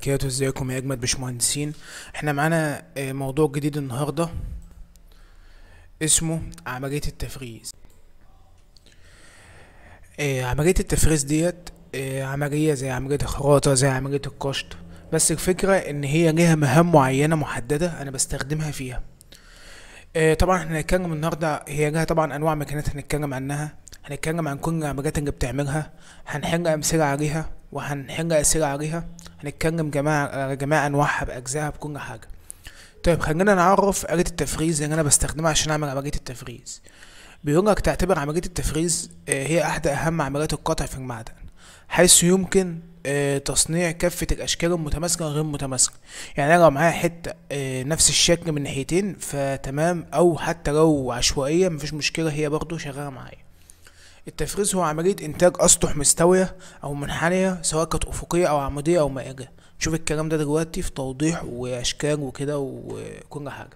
وبركاته ازيكم يا اجمد باشمهندسين احنا معانا آه، موضوع جديد النهارده اسمه عملية التفريز آه، عملية التفريز ديت آه، عملية زي عملية الخراطة زي عملية القشط بس الفكرة ان هي ليها مهام معينة محددة انا بستخدمها فيها آه، طبعا احنا هنتكلم النهارده هي لها طبعا انواع ماكينات هنتكلم عنها هنتكلم عن كل العمليات اللي بتعملها هنحل امثله عليها وهنحل اسئله عليها هنتكلم جماعة على جميع انواعها باجزائها بكل حاجه طيب خلينا نعرف آلة التفريز اللي انا بستخدمها عشان اعمل عملية التفريز بيقول لك تعتبر عملية التفريز آه، هي احدى اهم عمليات القطع في المعدن حيث يمكن آه، تصنيع كافة الأشكال المتماثلة وغير المتماثلة يعني أنا لو معايا حتة آه، نفس الشكل من ناحيتين فتمام أو حتى لو عشوائية مفيش مشكلة هي برضو شغالة معايا التفريز هو عملية إنتاج أسطح مستوية أو منحنية سواء كانت أفقية أو عمودية أو مائلة نشوف الكلام ده دلوقتي في توضيح وأشكال وكده وكل حاجة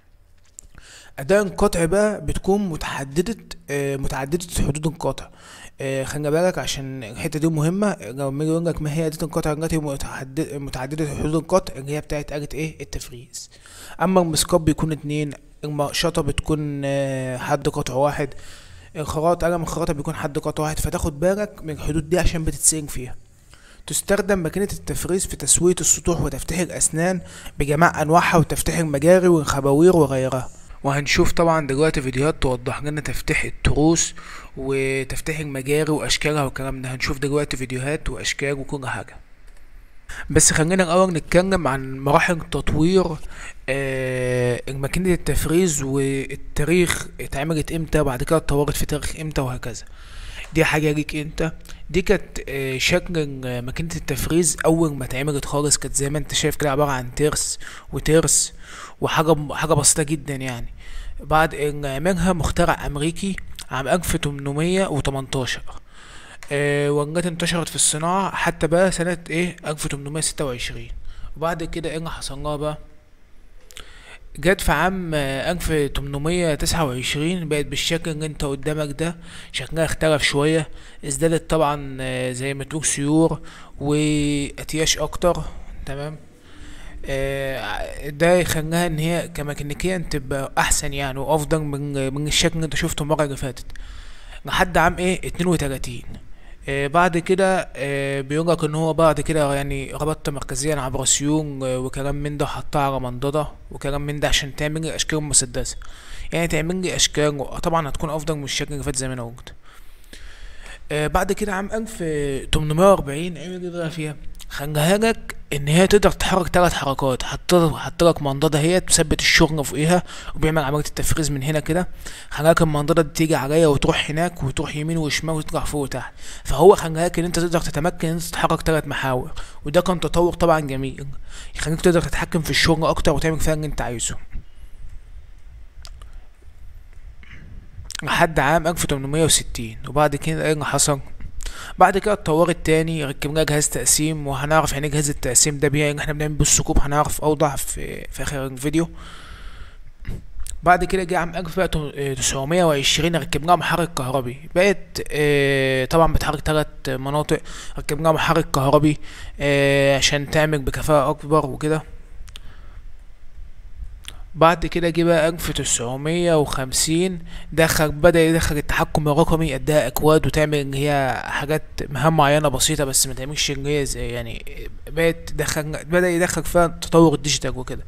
أداء القطع بقى بتكون متحددة آه، متعددة حدود القطع آه، خلي بالك عشان الحتة دي مهمة لما يجي يقول لك ما هي أداة القطع التي متحدد- متعددة حدود القطع اللي هي بتاعت آلة إيه التفريز أما المسقاب بيكون اتنين المقشطة بتكون آه، حد قطع واحد الخراط قلم الخراطة بيكون حد قطع واحد فتاخد بالك من الحدود دي عشان بتتسجن فيها تستخدم ماكينة التفريز في تسوية السطوح وتفتيح الأسنان بجميع أنواعها وتفتيح المجاري والخباوير وغيرها وهنشوف طبعا دلوقتي فيديوهات توضح لنا تفتيح التروس وتفتيح المجاري وأشكالها والكلام ده هنشوف دلوقتي فيديوهات وأشكال وكل حاجة بس خلينا الأول نتكلم عن مراحل تطوير آه ماكينة التفريز والتاريخ اتعملت امتى وبعد كده اتطورت في تاريخ امتى وهكذا دي حاجة ليك انت دي كانت آه، شكل آه، ماكينة التفريز أول ما اتعملت خالص كانت زي ما انت شايف كده عبارة عن ترس وترس وحاجة حاجة بسيطة جدا يعني بعد ان عملها مخترع أمريكي عام 1818 آه، وجت انتشرت في الصناعة حتى بقى سنة ايه 1826 وبعد كده ايه اللي حصل لها بقى جت في عام ألف تمنمية تسعة وعشرين بقت بالشكل اللي انت قدامك ده شكلها اختلف شوية ازدادت طبعا آه، زي ما تقول سيور وأتياش أكتر تمام آه، ده يخليها ان هي كميكانيكيا تبقى احسن يعني وافضل من من الشكل اللي انت شفته المره اللي فاتت لحد عام ايه اتنين وتلاتين آه بعد كده آه بيقولك ان هو بعد كده يعني ربطت مركزيا عبر سيون آه وكلام من ده حطها على منضدة وكلام من ده عشان تعمل لي اشكال مسدسة يعني تعمل لي اشكال طبعا هتكون افضل من الشكل اللي فات زي ما انا قلت آه بعد كده عام ألف تمنمية وأربعين عمل ايه بقى فيها خلاها لك ان هي تقدر تحرك ثلاث حركات حط حط لك منضده هي تثبت الشغل فوقيها وبيعمل عمليه التفريز من هنا كده خلاك المنضده دي تيجي عليا وتروح هناك وتروح يمين وشمال وتطلع فوق وتحت فهو خلاك ان انت تقدر تتمكن ان انت تتحرك ثلاث محاور وده كان تطور طبعا جميل يخليك تقدر تتحكم في الشغل اكتر وتعمل فيها اللي انت عايزه لحد عام 1860 وبعد كده ايه اللي حصل بعد كده اتطورت تاني ركبنا جهاز تقسيم وهنعرف يعني ايه جهاز التقسيم ده بيه ان احنا بنعمل بالثقوب هنعرف اوضح في, في اخر الفيديو بعد كده جه عام 1920 ركبنا محرك كهربي بقت آه، طبعا بتحرك ثلاث مناطق ركبنا محرك كهربي آه، عشان تعمل بكفاءة أكبر وكده بعد كده جه بقى 1950 دخل بدأ يدخل التحكم الرقمي اداها اكواد وتعمل ان هي حاجات مهام معينة بسيطة بس ما تعملش ان هي زي- يعني بقت دخل بدأ يدخل فيها تطور الديجيتال وكده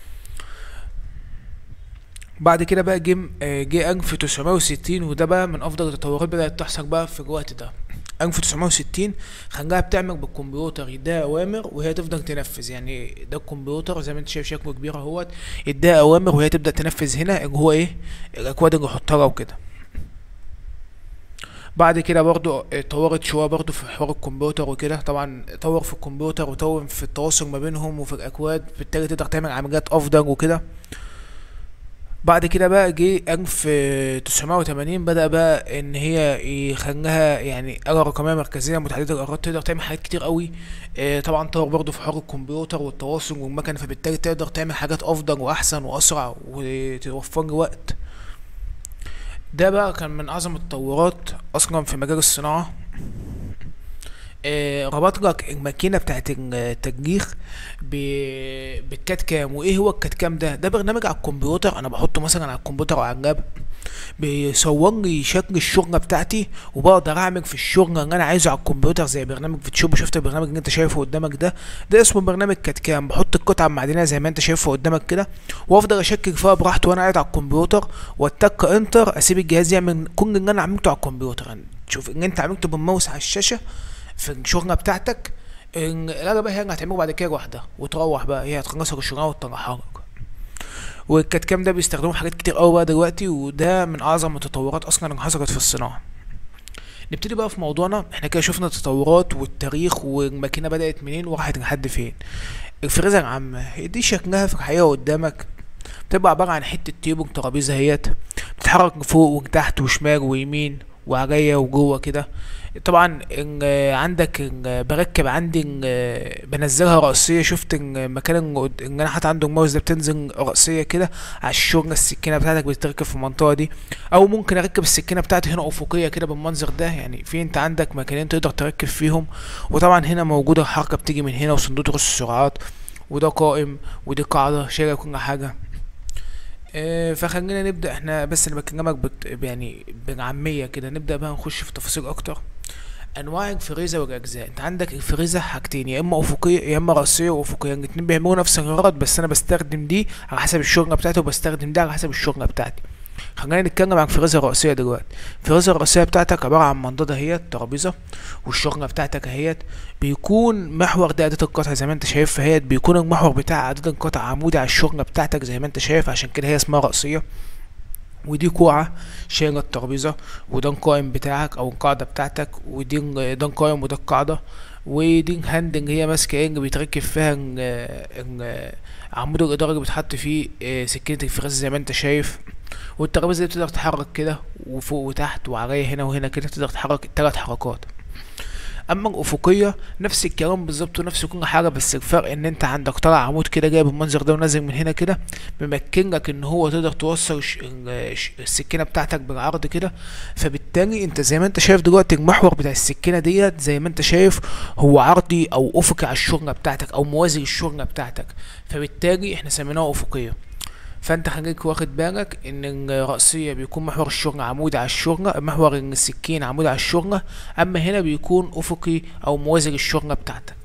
بعد كده بقى جه آه، جه 1960 وده بقى من افضل التطورات بدأت تحصل بقى في الوقت ده 1960 خلاها بتعمل بالكمبيوتر يديها اوامر وهي تفضل تنفذ يعني ده الكمبيوتر زي ما انت شايف شكله كبير اهوت يديها اوامر وهي تبدا تنفذ هنا اللي هو ايه الاكواد اللي يحطها لها وكده بعد كده برضو اتطورت شويه برضو في حوار الكمبيوتر وكده طبعا طور في الكمبيوتر وطور في التواصل ما بينهم وفي الاكواد بالتالي تقدر تعمل عمليات افضل وكده بعد كده بقى جه ألف تسعمائة وتمانين بدأ بقى إن هي يخليها يعني آلة رقمية مركزية متعددة الأغراض تقدر تعمل حاجات كتير قوي آه، طبعا طور برضه في حوار الكمبيوتر والتواصل والمكن فبالتالي تقدر تعمل حاجات أفضل وأحسن وأسرع وتوفر لي وقت ده بقى كان من أعظم التطورات أصلا في مجال الصناعة آه، ربط لك الماكينه بتاعت التجنيخ ب- بالكات كام وايه هو الكات كام ده ده برنامج على الكمبيوتر انا بحطه مثلا على الكمبيوتر او على اللاب بيصور لي شكل الشغله بتاعتي وبقدر اعمل في الشغل اللي انا عايزه على الكمبيوتر زي برنامج فوتوشوب شفت البرنامج اللي انت شايفه قدامك ده ده اسمه برنامج كات كام بحط القطعه المعدنيه زي ما انت شايفه قدامك كده وافضل اشكل فيها براحتي وانا قاعد على الكمبيوتر واتك انتر اسيب الجهاز يعمل كل اللي انا عملته على الكمبيوتر يعني تشوف ان انت عملته بالماوس على الشاشه في الشغله بتاعتك إن- الاله بقى هي اللي هتعمله بعد كده لوحدها وتروح بقى هي هتخلص لك الشغلانه وتطلعها لك والكات كام ده بيستخدموه في حاجات كتير قوي بقى دلوقتي وده من اعظم التطورات اصلا اللي حصلت في الصناعه نبتدي بقى في موضوعنا احنا كده شفنا التطورات والتاريخ والماكينه بدات منين وراحت لحد فين الفريزر العامه هي دي شكلها في الحقيقه قدامك بتبقى عباره عن حته تيبل ترابيزه اهيت بتتحرك فوق وتحت وشمال ويمين وعليا وجوه كده طبعا إن عندك إن بركب عندي إن بنزلها رأسية شفت إن مكان إن قد- إن أنا حاطط عنده الماوس ده بتنزل رأسية كده على الشغل السكينة بتاعتك بتتركب في المنطقة دي أو ممكن أركب السكينة بتاعتي هنا أفقية كده بالمنظر ده يعني في أنت عندك مكانين تقدر تركب فيهم وطبعا هنا موجودة الحركة بتيجي من هنا وصندوق رص السرعات وده قائم ودي قاعدة شايلة كل حاجة آه، فخلينا نبدأ احنا بس انا بكلمك بت... يعني بعامية كده نبدأ بقى نخش في تفاصيل اكتر انواع الفريزة والاجزاء انت عندك الفريزة حاجتين يا اما افقية يا اما رأسية وافقية الاتنين بيعملوا نفس الغرض بس انا بستخدم دي على حسب الشغلة بتاعتي وبستخدم ده على حسب الشغلة بتاعتي خلينا نتكلم عن الفريزة الرئيسية دلوقتي الفريزة الرئيسية بتاعتك عبارة عن منضدة اهيت ترابيزة والشغلة بتاعتك اهيت بيكون محور ده أداة القطع زي ما انت شايف اهيت بيكون المحور بتاع أداة القطع عمودي على الشغلة بتاعتك زي ما انت شايف عشان كده هي اسمها رأسية ودي كوعة شايلة الترابيزة وده القائم بتاعك أو القاعدة بتاعتك ودي ال- ده القائم وده القاعدة ودي الهاند اللي هي ماسكة ايه اللي بيتركب فيها ال- ال- عمود الإدارة اللي بيتحط فيه اه، سكينة الفريزر زي ما انت شايف والترابيزة دي بتقدر تتحرك كده وفوق وتحت وعليا هنا وهنا كده تقدر تتحرك تلات حركات اما الافقيه نفس الكلام بالظبط ونفس كل حاجه بس الفرق ان انت عندك طالع عمود كده جاي بالمنظر ده ونازل من هنا كده ممكن لك ان هو تقدر توصل الش- ال- الش- السكينه بتاعتك بالعرض كده فبالتالي انت زي ما انت شايف دلوقتي المحور بتاع السكينه ديت زي ما انت شايف هو عرضي او افقي على الشغله بتاعتك او موازي للشغله بتاعتك فبالتالي احنا سميناه افقيه فانت خليك واخد بالك ان الرأسية بيكون محور الشغل عمودي على الشغلة محور السكين عمودي على الشغلة اما هنا بيكون افقي او موازي للشغلة بتاعتك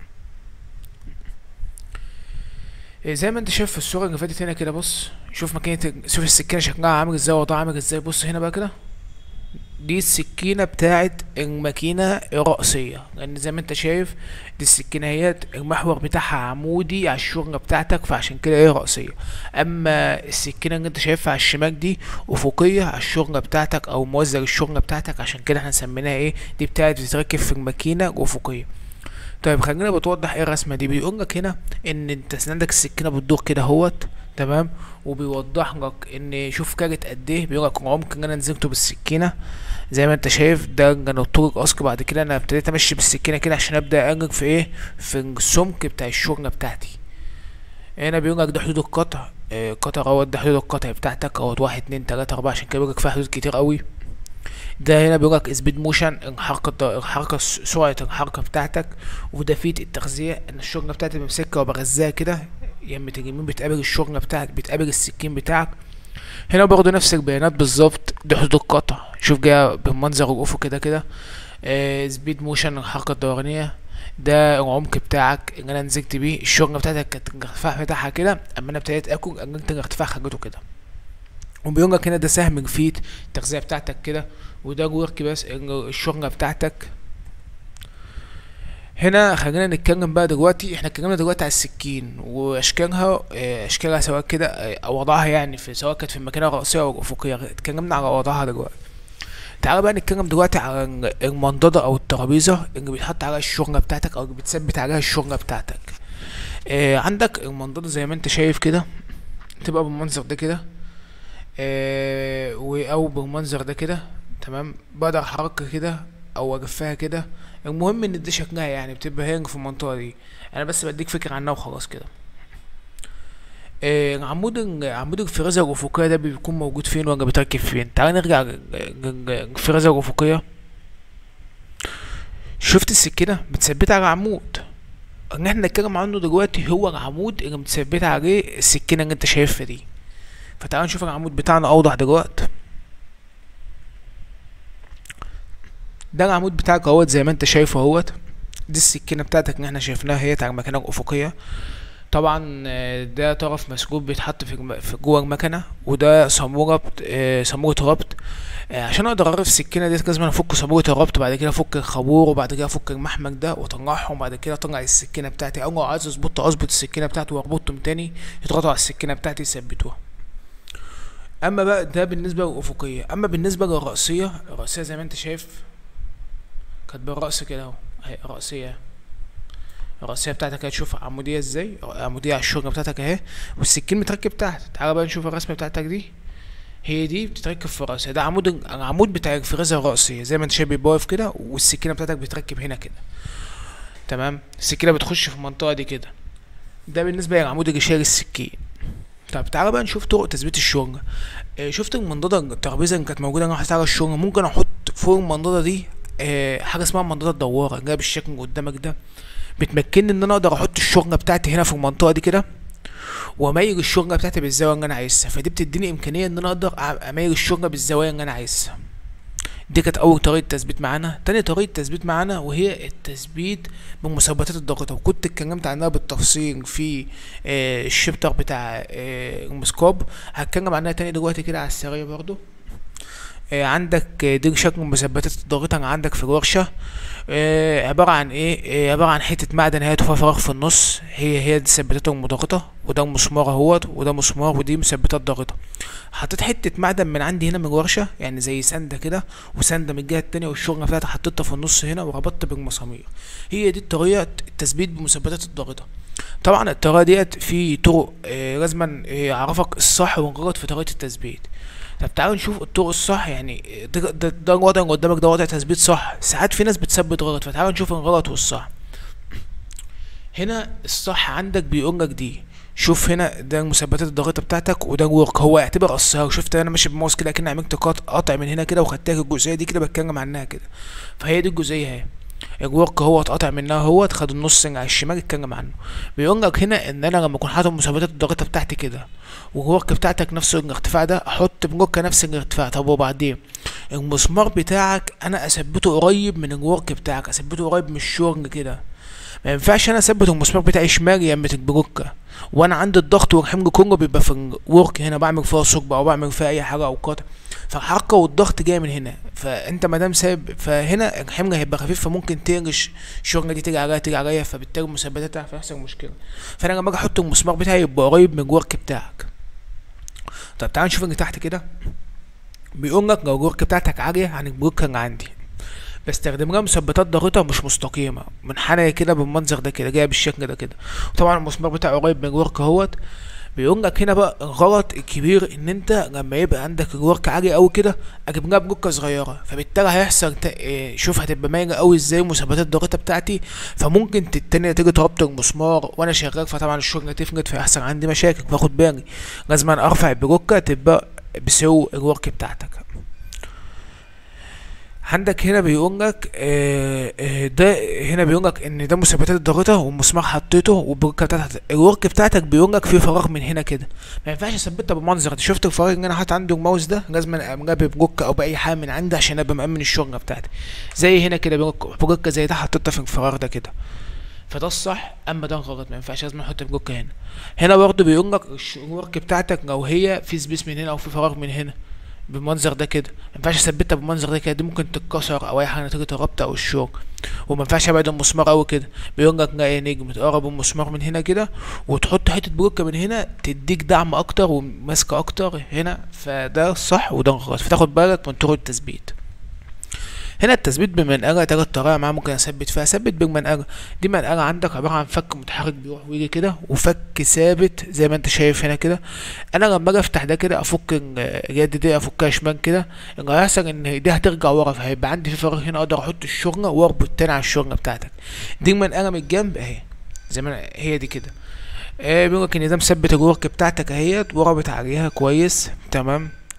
إيه زي ما انت شايف في الصورة اللي فاتت هنا كده بص شوف ماكينة شوف السكينة شكلها عامل ازاي وضعها عامل ازاي بص هنا بقى كده دي السكينة بتاعت الماكينة الرأسية لأن زي ما انت شايف دي السكينة هي المحور بتاعها عمودي على الشغلة بتاعتك فعشان كده هي رأسية أما السكينة اللي انت شايفها على الشمال دي أفقية على الشغلة بتاعتك أو موزع الشغلة بتاعتك عشان كده احنا سميناها ايه دي بتاعت بتتركب في الماكينة الأفقية طيب خلينا بتوضح ايه الرسمه دي بيقول لك هنا ان انت عندك السكينه بتدور كده اهوت تمام وبيوضح لك ان شوف كانت قد ايه بيقول لك العمق اللي انا نزلته بالسكينه زي ما انت شايف ده كان الطرق اصل بعد كده انا ابتديت امشي بالسكينه كده عشان ابدا اقلق في ايه في السمك بتاع الشغله بتاعتي هنا بيقول لك ده حدود القطع آه، قطع اهوت ده حدود القطع بتاعتك اهوت واحد اتنين تلاته اربعه عشان كده بيقول لك فيها حدود كتير قوي ده هنا بيقول لك سبيد موشن الحركه الحركه س- سرعه الحركه بتاعتك وده فيت التغذيه ان الشغله بتاعتي بمسكها وبغذاها كده يمة اليمين بتقابل الشغله بتاعك بتقابل السكين بتاعك هنا برضه نفس البيانات بالظبط دي حدود القطع شوف جايه بالمنظر الافق كده كده آه سبيد موشن الحركه الدورانيه ده العمق بتاعك اللي انا نزلت بيه الشغله بتاعتك كانت الارتفاع بتاعها كده اما انا ابتديت اكل قللت الارتفاع خليته كده وبيقول لك هنا ده سهم الفيت التغذيه بتاعتك كده وده الورك بس الشغله بتاعتك هنا خلينا نتكلم بقى دلوقتي احنا اتكلمنا دلوقتي على السكين واشكالها اه، اشكالها سواء كده اه، او وضعها يعني في سواء كانت في الماكينه الرئيسيه او الافقيه اتكلمنا على وضعها دلوقتي تعالى بقى نتكلم دلوقتي على ال- المنضدة او الترابيزة اللي بيتحط عليها الشغلة بتاعتك او اللي بتثبت عليها الشغلة بتاعتك اه عندك المنضدة زي ما انت شايف كده تبقى بالمنظر ده كده اه و- او بالمنظر ده كده تمام بقدر احركها كده او اجفها كده المهم ان ده شكلها يعني بتبقى هي في المنطقة دي انا بس بديك فكرة عنها وخلاص كده آه، عمود ال- عمود الفريزر الأفقية ده بيكون موجود فين ولا بيتركب فين تعال نرجع لل- لل- للفريزر الأفقية شفت السكينة متثبتة على عمود ان احنا نتكلم عنه دلوقتي هو العمود اللي متثبتة عليه السكينة اللي انت شايفها دي فتعال نشوف العمود بتاعنا اوضح دلوقتي ده العمود بتاعك اهوت زي ما انت شايفه اهوت دي السكينة بتاعتك اللي احنا شايفناها هي على المكانة الأفقية طبعا آه، ده طرف مسكوب بيتحط في الم- في جوه المكنة وده صامولة بت- آه، صامولة ربط آه، عشان اقدر اعرف السكينة ديت لازم أنا افك صامولة الربط بعد كده افك الخابور وبعد كده افك المحمك ده واطلعهم وبعد كده اطلع السكينة بتاعتي او لو عايز اظبط اظبط السكينة بتاعتي واربطهم تاني يضغطوا على السكينة بتاعتي يثبتوها اما بقى ده بالنسبة للأفقية اما بالنسبة للرأسية الرأسية زي ما انت شايف كانت بالرأس كده اهو اهي رأسية الرأسية بتاعتك هتشوف عمودية ازاي عمودية على الشغلة بتاعتك اهي والسكين متركب تحت تعالى بقى نشوف الرسمة بتاعتك دي هي دي بتتركب في الرأسية ده عمود العمود بتاع الفريزة الرأسية زي ما انت شايف بيبقى واقف كده والسكينة بتاعتك بتركب هنا كده تمام السكينة بتخش في المنطقة دي كده ده بالنسبة للعمود اللي شايل السكين طب تعالى بقى نشوف طرق تثبيت الشغل آه، شفت المنضدة الترابيزة اللي كانت موجودة انا حاططها على الشغل ممكن احط فوق المنضدة دي آه، حاجة اسمها المنضدة الدوارة جايب الشكل اللي قدامك ده بتمكنني ان انا اقدر احط الشغلة بتاعتي هنا في المنطقة دي كده واميل الشغلة بتاعتي بالزاوية اللي انا عايزها فدي بتديني امكانية ان انا اقدر أع- اميل الشغلة بالزوايا اللي انا عايزها دي كانت اول طريقة تثبيت معانا تاني طريقة تثبيت معانا وهي التثبيت بمثبتات الضغط وكنت اتكلمت عنها بالتفصيل في آه، الشابتر بتاع آه، المسكوب هتكلم عنها تاني دلوقتي كده على السريع برضو آه، عندك آه، دي شكل مثبتات الضغط اللي عندك في الورشة آه، عبارة عن ايه آه، عبارة عن حتة معدن هي فيها فراغ في النص هي هي دي مثبتات المضغطة وده مسمار اهوت وده مسمار ودي مثبتات ضاغطة حطيت حتة معدن من عندي هنا من الورشة يعني زي سندة كده وسندة من الجهة التانية والشغلة بتاعتي حطيتها في النص هنا وربطت بالمسامير هي دي طريقة التثبيت بمثبتات الضاغطة طبعا الطريقة ديت في طرق آه، لازما آه، اعرفك الصح والغلط في طريقة التثبيت طب تعالوا نشوف الطرق الصح يعني ده, ده, ده الوضع اللي قدامك ده وضع تثبيت صح ساعات في ناس بتثبت غلط فتعالوا نشوف الغلط والصح هنا الصح عندك بيقول لك دي شوف هنا ده المثبتات الضغطه بتاعتك وده الورك هو يعتبر قصها شفت انا ماشي بالماوس كده كأني عملت قط- قطع من هنا كده وخدتها الجزئيه دي كده بتكلم عنها كده فهي دي الجزئيه اهي الورك هو اتقطع منها هو خد النص على الشمال اتكلم عنه بيقول لك هنا ان انا لما اكون حاطط مثبتات الضغطه بتاعتي كده والورك بتاعتك نفس الارتفاع ده احط بلوكه نفس الارتفاع طب وبعدين المسمار بتاعك انا اثبته قريب من الورك بتاعك اثبته قريب من الشغل كده ما ينفعش انا اثبت المسمار بتاعي شمال يمة البلوكه وانا عندي الضغط والحمل كله بيبقى في الورك هنا بعمل فيها ثقب او بعمل فيها اي حاجه او قطع فالحركه والضغط جاي من هنا فانت ما دام سايب فهنا الحمل هيبقى خفيف فممكن تقلش الشغله دي تيجي عليا تيجي عليا فبالتالي المثبتات هتعرف يحصل مشكله فانا لما اجي احط المسمار بتاعي يبقى قريب من الورك بتاعك طب تعال نشوف اللي تحت كده بيقول لك لو الورك بتاعتك عاليه عن البلوك اللي عندي بستخدم لها مثبتات ضاغطة مش مستقيمة منحنية كده بالمنظر ده كده جاية بالشكل ده كده وطبعا المسمار بتاعه قريب من الورك اهوت بيقول لك هنا بقى الغلط الكبير ان انت لما يبقى عندك الورك عالي قوي كده اجيب لها بلوكه صغيره فبالتالي هيحصل ت... إيه، شوف هتبقى مايله قوي ازاي مثبتات الضغطه بتاعتي فممكن التانية تيجي تربط المسمار وانا شغال فطبعا الشغل تفلت فيحصل عندي مشاكل فاخد بالي لازم أنا ارفع البلوكه تبقى بسو الورك بتاعتك عندك هنا بيقول لك آه، آه، ده هنا بيقول لك ان ده مثبتات الضغطه والمسمار حطيته والبلوكه بتاعتك الورك بتاعتك بيقول لك في فراغ من هنا كده ما ينفعش اثبتها بالمنظر ده شفت الفراغ اللي انا حاطط عندي الماوس ده لازم املاه ببلوكه او باي حاجه من عندي عشان ابقى مأمن الشغله بتاعتي زي هنا كده بيقول لك بلوكه زي ده حطيتها في الفراغ ده كده فده الصح اما ده غلط ما ينفعش لازم احط بلوكه هنا هنا برضه بيقول لك الش- الورك بتاعتك لو هي في سبيس من هنا او في فراغ من هنا بالمنظر ده كده ما ينفعش اثبتها بالمنظر ده كده دي ممكن تتكسر او اي حاجه نتيجه الربط او الشوك وما ينفعش ابعد المسمار قوي كده بيقول لك لا يا نجم تقرب المسمار من هنا كده وتحط حته بلوكه من هنا تديك دعم اكتر وماسكه اكتر هنا فده الصح وده الغلط فتاخد بالك من طرق التثبيت هنا التثبيت بالمنقلة تلات طريقة معاه ممكن اثبت فيها اثبت بالمنقلة دي منقلة عندك عبارة عن فك متحرك بيروح ويجي كده وفك ثابت زي ما انت شايف هنا كده انا لما اجي افتح ده كده افك ال- اليد دي افكها شمال كده اللي هيحصل ان دي هترجع ورا فهيبقى عندي في فراغ هنا اقدر احط الشغلة واربط تاني على الشغلة بتاعتك دي المنقلة من الجنب اهي زي ما أنا- هي دي كده آه بيقولك ان ده مثبت الورك بتاعتك اهيت وربط عليها كويس تمام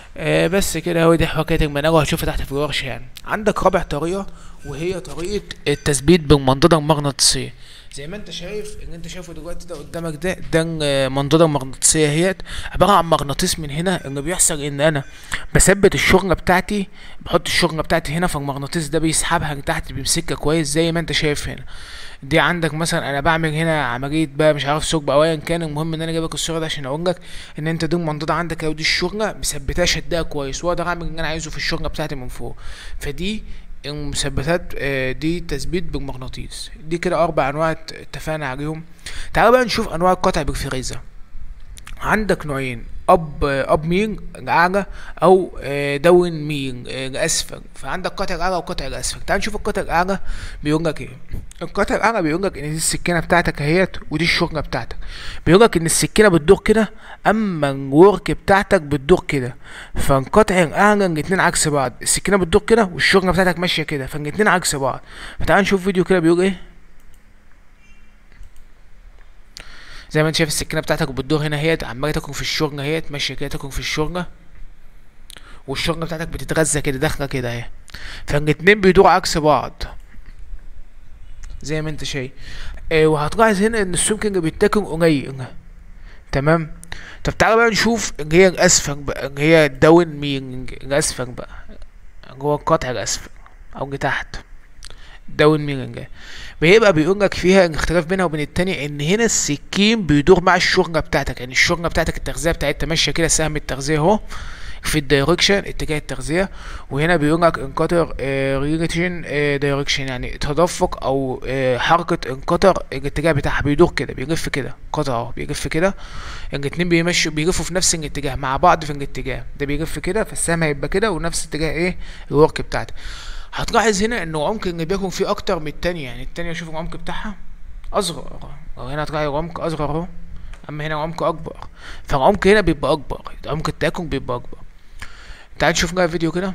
آه بس كده هو دي حكايه المناجة وهتشوفها تحت في الورشه يعني عندك رابع طريقه وهي طريقه التثبيت بالمنضده المغناطيسيه زي ما انت شايف ان انت شايفه دلوقتي ده قدامك ده ده آه، منضده مغناطيسيه اهيت عباره عن مغناطيس من هنا اللي بيحصل ان انا بثبت الشغله بتاعتي بحط الشغله بتاعتي هنا فالمغناطيس ده بيسحبها لتحت بيمسكها كويس زي ما انت شايف هنا دي عندك مثلا انا بعمل هنا عمليه بقى مش عارف ثقب او ايا كان المهم ان انا جايبك الصوره ده عشان اقول لك ان انت دي المنضده عندك او دي الشغله مثبتها شدها كويس واقدر اعمل اللي انا عايزه في الشغله بتاعتي من فوق فدي المثبتات آه، دي تثبيت بالمغناطيس دي كده اربع انواع ات- اتفقنا عليهم تعال بقى نشوف انواع القطع بالفريزه عندك نوعين اب اب ميل الاعلى او آه، داون ميل آه، الاسفل فعندك قطع الاعلى وقطع الاسفل تعال نشوف القطع الاعلى بيقول لك ايه القطع الاعلى بيقول لك ان دي السكينه بتاعتك اهيت ودي الشغله بتاعتك بيقول لك ان السكينه بتدور كده اما الورك بتاعتك بتدور كده فالقطع الاعلى الاتنين عكس بعض السكينه بتدور كده والشغله بتاعتك ماشيه كده فالاتنين عكس بعض فتعال نشوف فيديو كده بيقول ايه زي ما انت شايف السكينه بتاعتك بتدور هنا اهيت عماله تاكل في الشغله اهيت ماشيه كده تاكل في الشغله والشغله بتاعتك بتتغذى كده داخله كده اهي فالاتنين بيدوروا عكس بعض زي ما انت شايف اه وهتلاحظ هنا ان السمك اللي بيتاكل قليل تمام طب تعالى بقى نشوف اللي هي الاسفل بقى اللي هي الداون مين الاسفل بقى جوه القطع الاسفل او اللي تحت داون ميرنج بيبقى بيقول لك فيها الاختلاف بينها وبين التانية ان هنا السكين بيدور مع الشغلة بتاعتك يعني الشغلة بتاعتك التغذية بتاعتها ماشية كده سهم التغذية اهو في الدايركشن اتجاه التغذية وهنا بيقول لك انقطر ريليشن دايركشن يعني تدفق او آه، حركة انقطر الاتجاه بتاعها بيدور كده بيلف كده قطع اهو بيلف كده الاتنين بيمشوا بيلفوا في نفس الاتجاه مع بعض في الاتجاه ده بيلف كده فالسهم هيبقى كده ونفس اتجاه ايه الورك بتاعتك هتلاحظ هنا ان العمق اللي بيكون فيه اكتر من التانية يعني التانية شوف العمق بتاعها اصغر وهنا هتلاقي العمق اصغر اهو اما هنا العمق اكبر فالعمق هنا بيبقى اكبر عمق التاكل بيبقى اكبر تعال نشوف بقى فيديو كده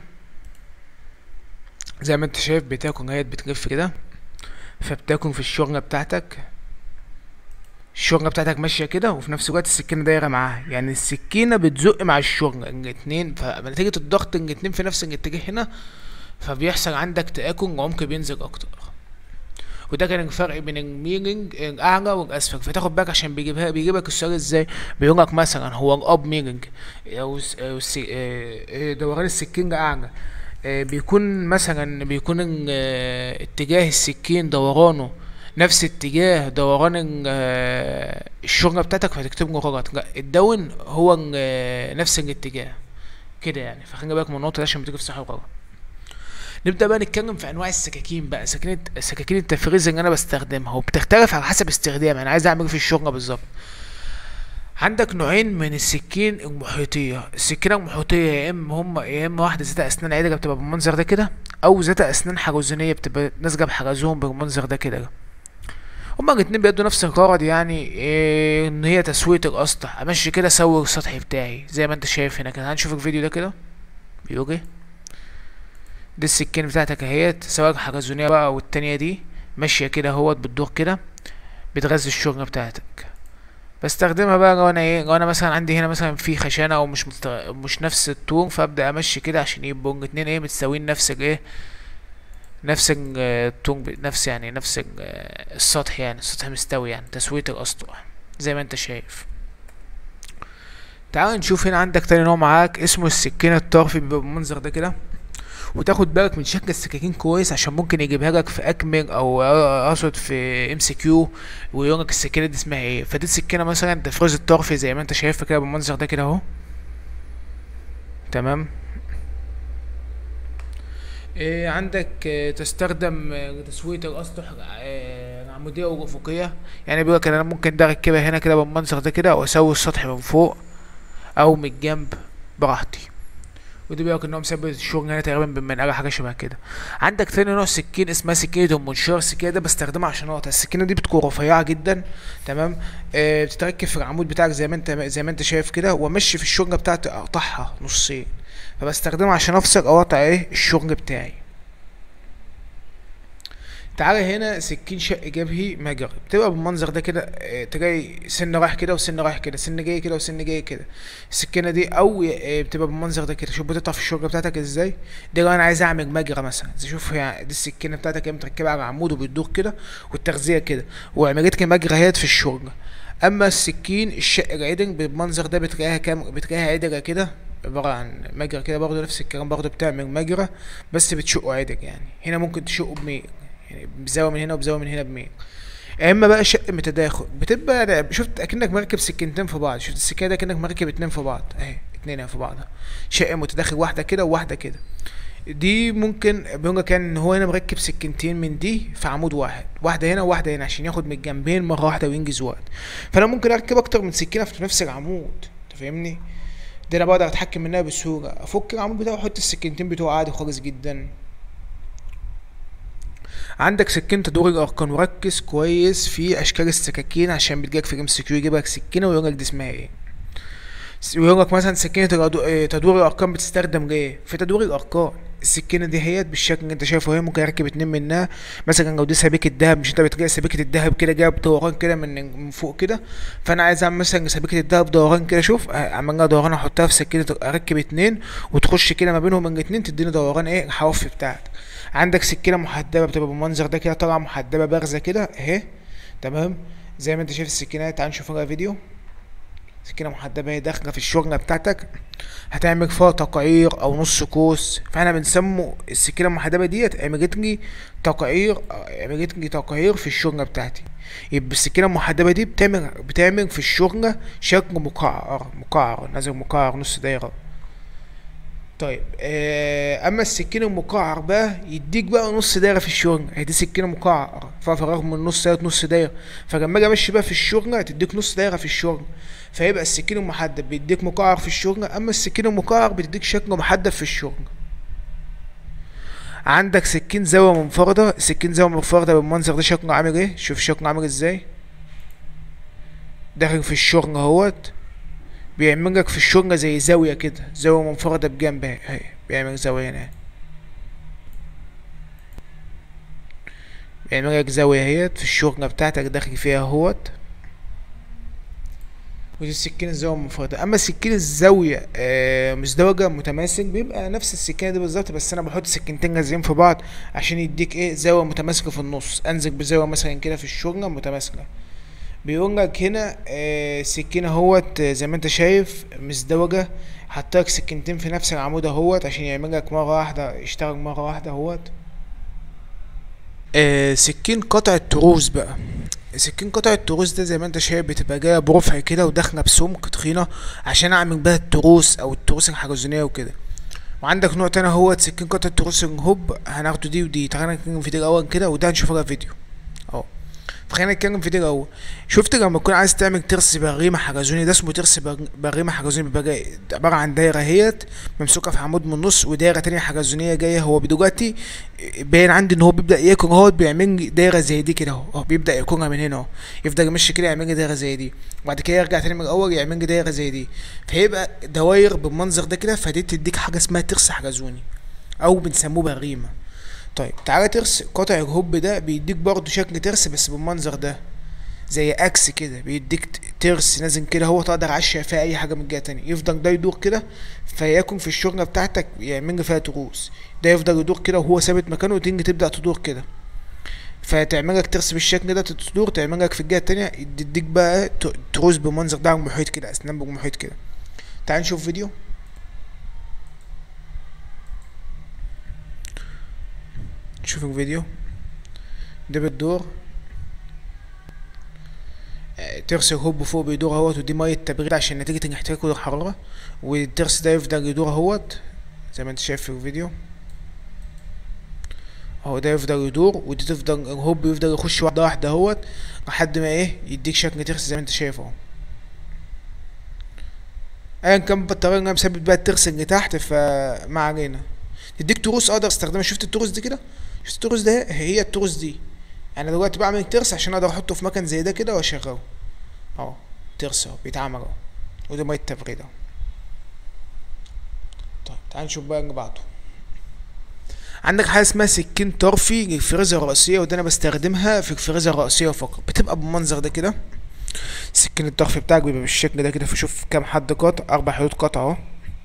زي ما انت شايف بتاكل اهي بتلف كده فبتاكل في الشغلة بتاعتك الشغلة بتاعتك ماشية كده وفي نفس الوقت السكينة دايرة معاها يعني السكينة بتزق مع الشغلة الاتنين فنتيجة الضغط الاتنين في نفس الاتجاه هنا فبيحصل عندك تآكل وعمق بينزل أكتر وده كان الفرق بين الميرنج الأعلى والأسفل فتاخد بالك عشان بيجيبها بيجيبك السؤال ازاي بيقولك مثلا هو الأب ميرنج أو الس- أو الس- آه، آه، دوران السكين أعلى آه، بيكون مثلا بيكون ال- آه، اتجاه السكين دورانه نفس اتجاه دوران ال- آه، الشغلة بتاعتك فهتكتب له غلط لا الدون هو ال- آه، نفس الاتجاه كده يعني فخلي بالك من النقطة دي عشان بتيجي في صح وغلط نبدأ بقى نتكلم في أنواع السكاكين بقى سكاكين سكاكين التفريز اللي أنا بستخدمها وبتختلف على حسب استخدامي أنا عايز أعمل إيه في الشغل بالظبط عندك نوعين من السكين المحيطية السكينة المحيطية يا إما هما يا إما واحدة ذات أسنان عادية بتبقى بالمنظر ده كده أو ذات أسنان حلزونية بتبقى نازلة بحلزون بالمنظر ده كده هما الاتنين بيدوا نفس الغرض يعني إيه ان هي تسوية الاسطح امشي كده اسوي السطح بتاعي زي ما انت شايف هنا كده هنشوف الفيديو ده كده بيقول ايه دي السكين بتاعتك اهيت سواء الحلزونية بقى او التانية دي ماشية كده اهوت بتدور كده بتغذي الشغل بتاعتك بستخدمها بقى لو انا ايه لو انا مثلا عندي هنا مثلا في خشانة او مش مست... مش نفس الطول فابدا امشي كده عشان يبقوا الاتنين ايه متساويين نفس الايه نفس ال- الطول ب- نفس يعني نفس ال- السطح يعني السطح مستوي يعني تسوية الاسطح زي ما انت شايف تعال نشوف هنا عندك تاني نوع معاك اسمه السكينة الطرفي بيبقى بالمنظر ده كده وتاخد بالك من شكل السكاكين كويس عشان ممكن يجيبها لك في اكمل او اقصد في ام سي كيو ويقول لك السكينه دي اسمها ايه فدي السكينه مثلا تفريز الطرفي زي ما انت شايفها كده بالمنظر ده كده اهو تمام إيه عندك آه، تستخدم آه، لتسوية الأسطح آه، العمودية والأفقية يعني بيقول لك إن أنا ممكن ده أركبها هنا كده بالمنظر ده كده وأسوي السطح من فوق أو من الجنب براحتي ودي بيقول لك إن هو مثبت الشغل هنا تقريبا بالمنقلة حاجة شبه كده عندك تاني نوع سكين اسمها سكينة المنشار السكينة ده بستخدمها عشان اقطع السكينة دي بتكون رفيعة جدا تمام آه بتتركب في العمود بتاعك زي ما انت زي ما انت شايف كده وامشي في الشغل بتاعتي اقطعها نصين فبستخدمها عشان افصل او اقطع ايه الشغل بتاعي تعالى هنا سكين شق جبهي مجري بتبقى بالمنظر ده كده آه، تلاقي سن رايح كده وسن رايح كده سن جاي كده وسن جاي كده السكينه دي او آه، بتبقى بالمنظر ده كده شوف بتقطع في الشجره بتاعتك ازاي دي لو انا عايز اعمل مجرى مثلا شوف يعني دي السكينه بتاعتك هي متركبه على عمود وبتدور كده والتغذيه كده وعملت لي مجرى اهيت في الشجره اما السكين الشق العدل بالمنظر ده بتلاقيها كام بتلاقيها عدله كده عبارة عن مجرى كده برضه نفس الكلام برضه بتعمل مجرى بس بتشقه عدل يعني هنا ممكن تشقه بميل يعني بزاوية من هنا وبزاوية من هنا بميل يا اما بقى شق متداخل بتبقى ده- شفت اكنك مركب سكينتين في بعض شفت السكينه ده اكنك مركب اتنين في بعض اهي اتنين في بعض شق متداخل واحده كده وواحده كده دي ممكن بيقول لك يعني ان هو هنا مركب سكينتين من دي في عمود واحد واحده هنا وواحده هنا عشان ياخد من الجنبين مره واحده وينجز وقت فانا ممكن اركب اكتر من سكينه في نفس العمود انت فاهمني دي انا بقدر اتحكم منها بسهوله افك العمود بتاعه واحط السكينتين بتوعه عادي خالص جدا عندك سكينة تدور الأرقام وركز كويس في أشكال السكاكين عشان بتجيلك في ام سي كيو يجيبلك سكينة ويقولك دي اسمها ايه ويقولك مثلا سكينة الأدو- آه، تدوير الأرقام بتستخدم ليه؟ في تدوير الأرقام السكينة دي هي بالشكل اللي انت شايفه اهي ممكن اركب اتنين منها مثلا لو دي سبيكة دهب مش انت بتلاقي سبيكة الدهب كده جاية بدوران كده من من فوق كده فانا عايز اعمل مثلا سبيكة الدهب دوران كده شوف اه، اعمل لها دوران احطها في سكينة اركب اتنين وتخش كده ما بينهم الاتنين تديني دوران ايه الحواف بتاعتك عندك سكينة محدبة بتبقى بالمنظر ده كده طالعة محدبة بارزة كده اهي تمام زي ما انت شايف السكينات تعال نشوف لها فيديو سكينة محدبة هي داخلة في الشغلة بتاعتك هتعمل فيها تقعير أو نص كوس فاحنا بنسمو السكينة المحدبة ديت عملت لي تقعير عملت لي تقعير في الشغلة بتاعتي يبقى السكينة المحدبة دي بتعمل بتعمل في الشغلة شكل مقعر مقعر نازل مقعر نص دايرة طيب آه اما السكين المقعر بقى يديك بقى نص دايره في الشغل هي دي سكينه مقعر فيها فراغ من النص دايره نص دايره فلما اجي امشي بقى في الشغل هتديك نص دايره في الشغل فيبقى السكين المحدب بيديك مقعر في الشغل اما السكين المقعر بتديك شكل محدب في الشغل عندك سكين زاويه منفرده سكين زاويه منفرده بالمنظر ده شكله عامل ايه شوف شكله عامل ازاي داخل في الشغل اهوت بيعمل لك في الشغل زي زاوية كده زاوية منفردة بجنب اهي اهي بيعمل زاوية هنا بيعمل لك زاوية اهيت في الشغلة بتاعتك داخل فيها اهوت ودي السكين الزاوية المنفردة اما السكين الزاوية آه مزدوجة متماسك بيبقى نفس السكينة دي بالظبط بس انا بحط سكينتين لازقين في بعض عشان يديك ايه زاوية متماسكة في النص انزل بزاوية مثلا كده في الشغلة متماسكة بيقول لك هنا آه سكينة اهوت آه، زي ما انت شايف مزدوجة حطلك سكينتين في نفس العمود اهوت عشان يعمل لك مرة واحدة يشتغل مرة واحدة اهوت آه سكين قطع التروس بقى سكين قطع التروس ده زي ما انت شايف بتبقى جايه برفع كده وداخله بسمك تخينه عشان اعمل بيها التروس او التروس الحلزونيه وكده وعندك نوع تاني هو سكين قطع التروس الهوب هناخده دي ودي تعالى نتكلم في دي الاول كده وده هنشوف لها فيديو اهو فخلينا نتكلم في دي الاول شفت لما تكون عايز تعمل ترس بريمة حلزوني ده اسمه ترس بر- بريمة حلزوني بيبقى جاي عبارة عن دايرة هيت ممسوكة في عمود من النص ودايرة تانية حلزونية جاية هو دلوقتي باين عندي ان هو بيبدأ ياكل اهو بيعمل لي دايرة زي دي كده اهو اهو بيبدأ ياكلها من هنا اهو يفضل يمشي كده يعمل لي دايرة زي دي وبعد كده يرجع تاني من الاول يعمل لي دايرة زي دي فيبقى دواير بالمنظر ده كده فدي تديك حاجة اسمها ترس حلزوني او بنسموه بريمة طيب تعالى ترس قطع الهوب ده بيديك برضه شكل ترس بس بالمنظر ده زي اكس كده بيديك ت- ترس نازل كده هو تقدر عشا فيها اي حاجه من الجهه تانية يفضل ده يدور كده فيكون في الشغله بتاعتك يعمل فيها تروس ده يفضل يدور كده وهو ثابت مكانه وتيجي تبدا تدور كده فتعمل لك ترس بالشكل ده تدور تعمل لك في الجهه التانية تديك بقى ت- تروس بالمنظر ده على المحيط كده اسنان بالمحيط كده تعال نشوف فيديو نشوف الفيديو ده بتدور آه، ترس الهوب فوق بيدور اهوت ودي مية تبريد عشان نتيجة الاحتكاك والحرارة والترس ده يفضل يدور اهوت زي ما انت شايف في الفيديو اهو ده يفضل يدور ودي تفضل الهوب يفضل يخش واحدة واحدة اهوت لحد ما ايه يديك شكل ترس زي ما انت شايف اهو ايا كان بالطريقة اللي انا مثبت بيها الترس اللي تحت فما علينا تديك تروس اقدر استخدمها شفت التروس دي كده شفت التروس ده هي التروس دي انا دلوقتي بعمل ترس عشان اقدر احطه في مكان زي ده كده واشغله اهو ترس اهو بيتعمل اهو وده ميه تبريد اهو طيب تعال نشوف بقى اللي بعده عندك حاجه اسمها سكين طرفي للفريزه الرئيسيه وده انا بستخدمها في الفريزه الرئيسيه فقط بتبقى بالمنظر ده كده السكين الطرفي بتاعك بيبقى بالشكل ده كده فشوف كام حد قطع اربع حدود قطع اهو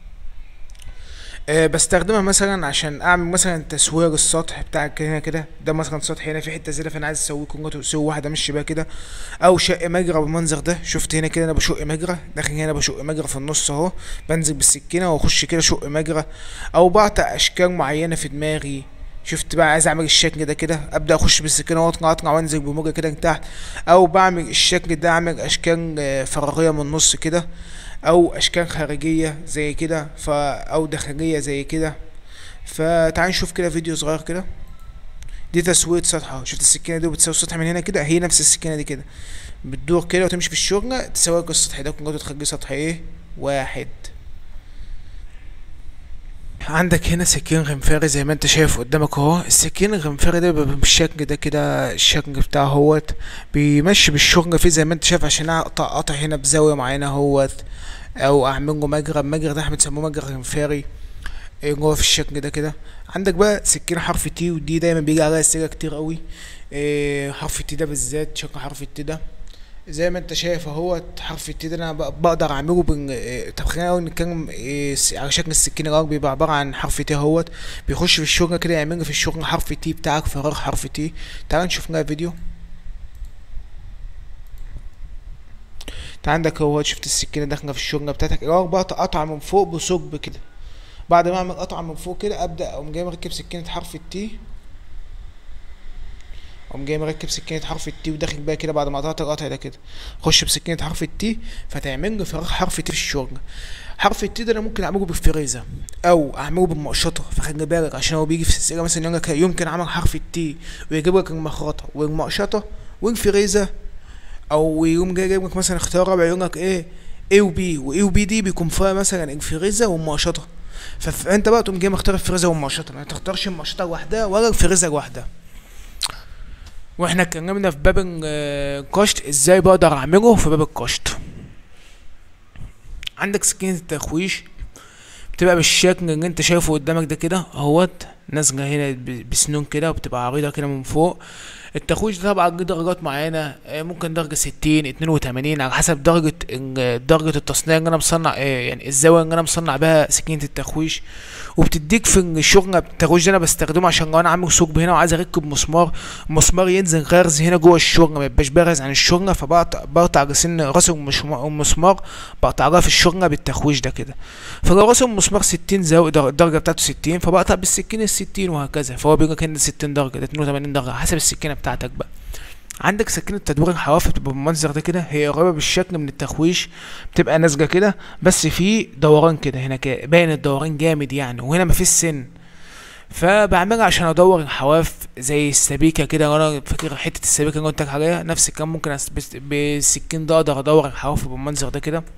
أه بستخدمها مثلا عشان اعمل مثلا تسوير السطح بتاعك هنا كده ده مثلا سطح هنا في حته زياده فانا عايز اسويه كونجات سوي واحده امشي بيها كده او شق مجرى بالمنظر ده شفت هنا كده انا بشق مجرى داخل هنا بشق مجرى في النص اهو بنزل بالسكينه واخش كده شق مجرى او بقطع اشكال معينه في دماغي شفت بقى عايز اعمل الشكل ده كده ابدا اخش بالسكينه واطلع اطلع وانزل بموجه كده لتحت او بعمل الشكل ده اعمل اشكال آه، فراغيه من النص كده او اشكال خارجيه زي كده ف او داخليه زي كده فتعال نشوف كده فيديو صغير كده دي تسوية سطح اهو شفت السكينة دي بتسوي السطح من هنا كده هي نفس السكينة دي كده بتدور كده وتمشي في الشغلة تسوي لك السطح ده ممكن تخليه سطح ايه واحد عندك هنا سكين غنفاري زي ما انت شايف قدامك اهو السكين الغنفاري ده بيبقى بالشكل ده كده الشكل بتاعه اهوت بيمشي بالشغل فيه زي ما انت شايف عشان اقطع قطع هنا بزاوية معينة اهوت او اعمل له مجرى المجرى ده احنا بنسموه مجرى غنفاري ايه جوه في الشكل ده كده عندك بقى سكينة حرف تي ودي دايما بيجي عليها اسئلة كتير قوي إيه حرف التي ده بالذات شكل حرف التي ده زي ما انت شايف اهو حرف التي ده انا ب- بقدر اعمله بن... إيه، طب خلينا اول نتكلم إيه س- على شكل السكينة الارض بيبقى عبارة عن حرف تي اهوت بيخش في الشغل كده يعمل لي في الشغل حرف تي بتاعك فراغ حرف تي تعال نشوف لها فيديو انت عندك اهو شفت السكينة داخلة في الشغل بتاعتك الارض بقى قطعة من فوق بثقب كده بعد ما اعمل قطعة من فوق كده ابدا اقوم جاي مركب سكينة حرف التي اقوم جاي مركب سكينة حرف التي وداخل بقى كده بعد ما قطعت القطع ده كده خش بسكينة حرف التي فتعمل لي فراغ حرف تي في الشغل حرف التي ده انا ممكن اعمله بالفريزة او اعمله بالمقشطة فخلي بالك عشان هو بيجي في السئلة مثلا يقول لك يمكن عمل حرف التي ويجيب لك المخرطة والمقشطة والفريزة او يقوم جاي جايب لك مثلا اختيار رابع يقول لك ايه اي وبي واي وبي دي بيكون فيها مثلا الفريزة والمقشطة ف- فانت بقى تقوم جاي مختار الفريزة والمقشطة ما تختارش المقشطة لوحدها ولا الفريزة لوحدها واحنا اتكلمنا في باب الكشت ازاي بقدر اعمله في باب الكشت عندك سكينة التخويش بتبقى بالشكل اللي انت شايفه قدامك ده كده اهوت نازلة هنا ب- بسنون كده وبتبقى عريضة كده من فوق التخويش ده طبعا ليه درجات معينة آه، ممكن درجة ستين اتنين وتمانين على حسب درجة ال- درجة التصنيع اللي انا مصنع آه، يعني الزاوية اللي انا مصنع بها سكينة التخويش وبتديك في الشغل التخويش ده انا بستخدمه عشان لو انا عامل ثقب هنا وعايز اركب مسمار مسمار ينزل غرز هنا جوه الشغل ما يبقاش بارز عن الشغل فبقطع بقطع راسين راس المش- المسمار بقطعها في الشغل بالتخويش ده كده فلو راس المسمار 60 زاوية در- الدرجة بتاعته 60 فبقطع بالسكينة ال 60 وهكذا فهو بيقول لك هنا 60 درجة ده 82 درجة حسب السكينة بتاعتك بقى عندك سكينة تدوير الحواف بتبقى بالمنظر ده كده هي قريبة بالشكل من التخويش بتبقى نازجة كده بس في دوران كده هنا كده باين الدوران جامد يعني وهنا مفيش سن فبعملها عشان ادور الحواف زي السبيكه كده وانا فاكر حته السبيكه اللي قلت لك عليها نفس الكلام ممكن أس- بس- بالسكين ده اقدر ادور الحواف بالمنظر ده كده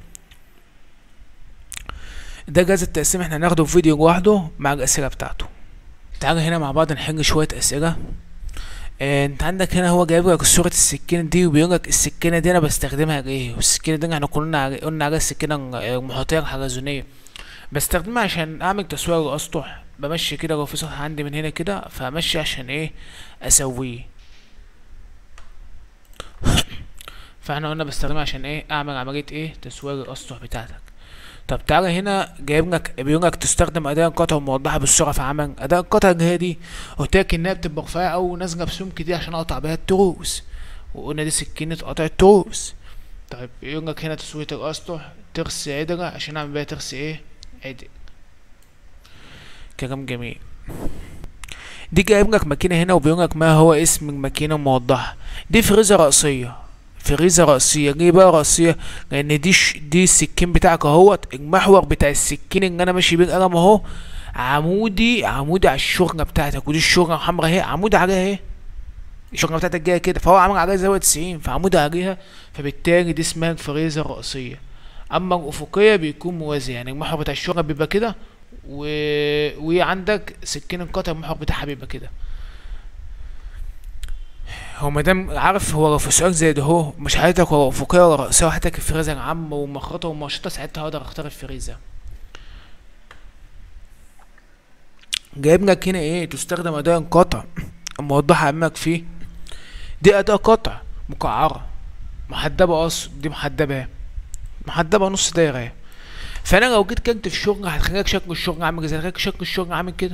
ده جهاز التقسيم احنا هناخده في فيديو لوحده مع الاسئله بتاعته تعالى هنا مع بعض نحل شويه اسئله آه، انت عندك هنا هو جايب لك صورة السكينة دي وبيقول لك السكينة دي انا بستخدمها لايه والسكينة دي احنا قلنا علي- قلنا عليها السكينة المحيطية الحلزونية بستخدمها عشان اعمل تسوية للاسطح بمشي كده لو في سطح عندي من هنا كده فامشي عشان ايه اسويه فاحنا قلنا بستخدمها عشان ايه اعمل عملية ايه تسوية للاسطح بتاعتك طب تعالى هنا جايب لك بيقول لك تستخدم اداة القطع الموضحة بالسرعة في عمل اداة القطع اللي هي دي قلت لك انها بتبقى رفيعة او نازلة بسمك دي عشان اقطع بيها التروس وقلنا دي سكينة قطع التروس طيب يقول لك هنا تسوية الاسطح ترس عدلة عشان اعمل بيها ترس ايه عدل كلام جميل دي جايب لك ماكينة هنا وبيقول لك ما هو اسم الماكينة الموضحة دي فريزة رأسية فريزة رأسية ليه بقى رأسية لأن دي ش... دي السكين بتاعك اهوت المحور بتاع السكين اللي أنا ماشي بيه القلم اهو عمودي عمودي على الشغلة بتاعتك ودي الشغلة الحمراء اهي عمودي عليها اهي الشغلة بتاعتك جاية كده فهو عامل عليها زاوية تسعين فعمودي عليها فبالتالي دي اسمها الفريزة الرأسية أما الأفقية بيكون موازي يعني المحور بتاع الشغلة بيبقى كده و... وعندك سكين القطع المحور بتاعها بيبقى كده هو مادام عارف هو لو في سؤال زي ده هو مش حياتك ولا افقيه ولا رأسية وحياتك الفريزة العامة والمخرطة والمشطة ساعتها هقدر اختار الفريزة جايب لك هنا ايه تستخدم اداة انقطع موضحة امامك فيه دي اداة قطع مقعرة محدبة اصلا دي محدبة اهي. محدبة نص دايرة اهي. فانا لو جيت كنت في شغل هتخليك شكل الشغل عامل ازاي هتخليك شكل الشغل عامل كده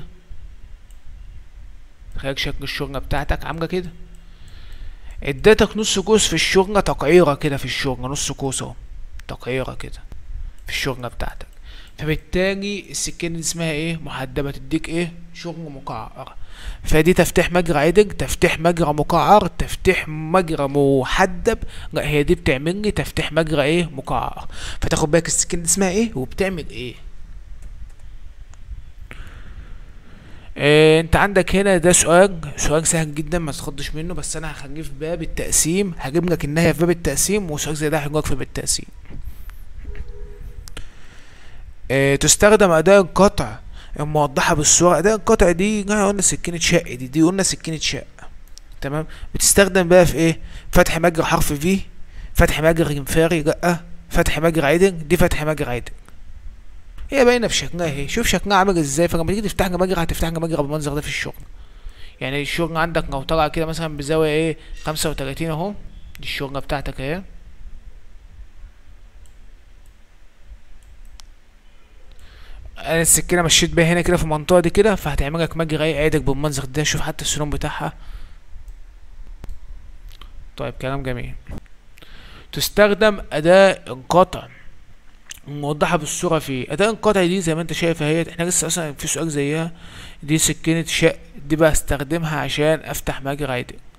هتخليك شكل الشغل بتاعتك عاملة كده اديتك نص قوس في الشغلة تقعيرة كده في الشغلة نص قوس اهو تقعيرة كده في الشغلة بتاعتك فبالتالي السكينة دي اسمها ايه محدبة تديك ايه شغل مقعر فدي تفتيح مجرى عدل تفتيح مجرى مقعر تفتيح مجرى محدب لا هي دي بتعمل لي تفتيح مجرى ايه مقعر فتاخد بالك السكينة دي اسمها ايه وبتعمل ايه إيه انت عندك هنا ده سؤال سؤال سهل جدا ما تخضش منه بس انا هخليه في باب التقسيم هجيب لك النهايه في باب التقسيم وسؤال زي ده هيجيلك في باب التقسيم إيه تستخدم اداة القطع الموضحة بالصورة اداة القطع دي جاي قلنا سكينة شق دي دي قلنا سكينة شق تمام بتستخدم بقى في ايه فتح مجرى حرف في فتح مجرى انفاري لا فتح مجرى عدل دي فتح مجرى عدل هي باينه في شكلها اهي شوف شكلها عامل ازاي فلما تيجي تفتح مجرى هتفتح مجرى بالمنظر ده في الشغل يعني الشغل عندك لو طلع كده مثلا بزاويه ايه خمسة وتلاتين اهو دي الشغلة بتاعتك اهي انا السكينه مشيت بيها هنا كده في المنطقه دي كده فهتعمل لك مجرى ايه عادك بالمنظر ده شوف حتى السلوم بتاعها طيب كلام جميل تستخدم اداة انقطع موضحة بالصورة في أداة انقطع دي زي ما انت شايف اهيت احنا لسه اصلا في سؤال زيها دي سكينة شق دي بستخدمها عشان افتح مجرى عادل